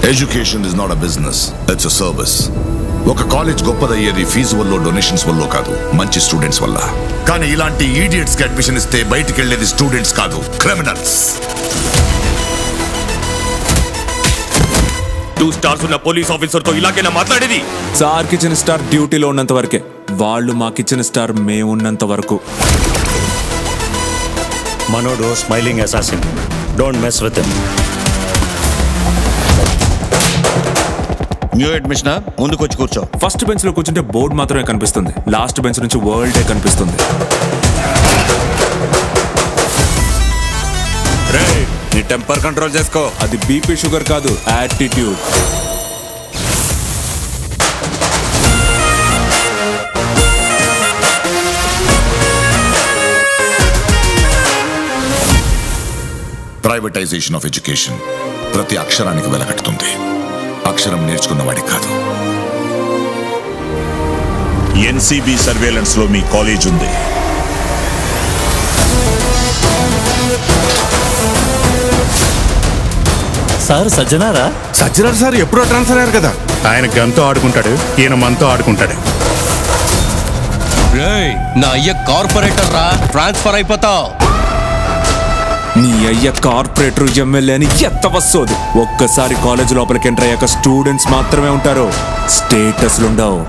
education is not a business it's a service ఒక college గొప్పదయ్యేది fee వల్ల donations వల్ల కాదు మంచి స్టూడెంట్స్ వల్ల కానీ ఇలాంటి ఈడియట్స్ కి అడ్మిషన్ ఇస్తే బయటికి వెళ్ళేది స్టూడెంట్స్ కాదు క్రిమినల్స్ టూ స్టార్స్ ఉన్న పోలీస్ ఆఫీసర్ తో ఇలాగైనా మాట్లాడేది సార్కి ఇచ్చిన స్టార్ డ్యూటీలో ఉన్నంత వరకే వాళ్ళు మాకిచ్చిన స్టార్ మేము ఉన్నంత వరకు మనోడు smiling assassin don't mess with him new admission ముందుకు వచ్చి కూర్చో ఫస్ట్ బెంచ్ లో కూర్చుంటే బోర్డు మాత్రమే కనిపిస్తుంది లాస్ట్ బెంచ్ నుంచి వరల్డే కనిపిస్తుంది నీ టెంపర్ కంట్రోల్ చేసుకో అది బీపీ షుగర్ కాదు యాటిట్యూడ్ ప్రైవేటైజేషన్ ఆఫ్ ఎడ్యుకేషన్ ప్రతి అక్షరానికి వెలకట్టుతుంది అక్షరం నేర్చుకున్నవాడికి కాదు ఎన్సీబీ సర్వేలెన్స్ లో మీ కాలేజ్ ఉంది సార్ సజ్జనారా సజ్జనార్ సార్ ఎప్పుడో ట్రాన్స్ఫర్ అయ్యారు కదా ఆయన గంతో ఆడుకుంటాడు ఈయన మనతో ఆడుకుంటాడు రేయ్ నా అయ్య కార్పొరేటర్ రా ట్రాన్స్ఫర్ అయిపోతావు నీ అయ్య కార్పొరేటర్ ఎమ్మెల్యే అని ఎత్త వస్తుంది ఒక్కసారి కాలేజ్ లోపలికి ఎంటర్ అయ్యాక స్టూడెంట్స్ మాత్రమే ఉంటారు స్టేటస్లు ఉండవు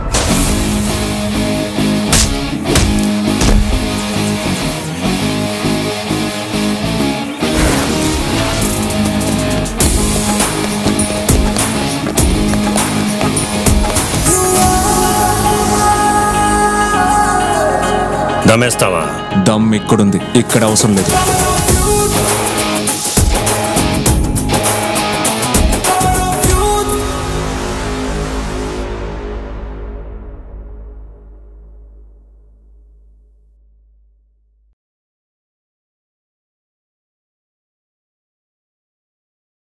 దమేస్తావా దమ్ ఇక్కడుంది ఇక్కడ అవసరం లేదు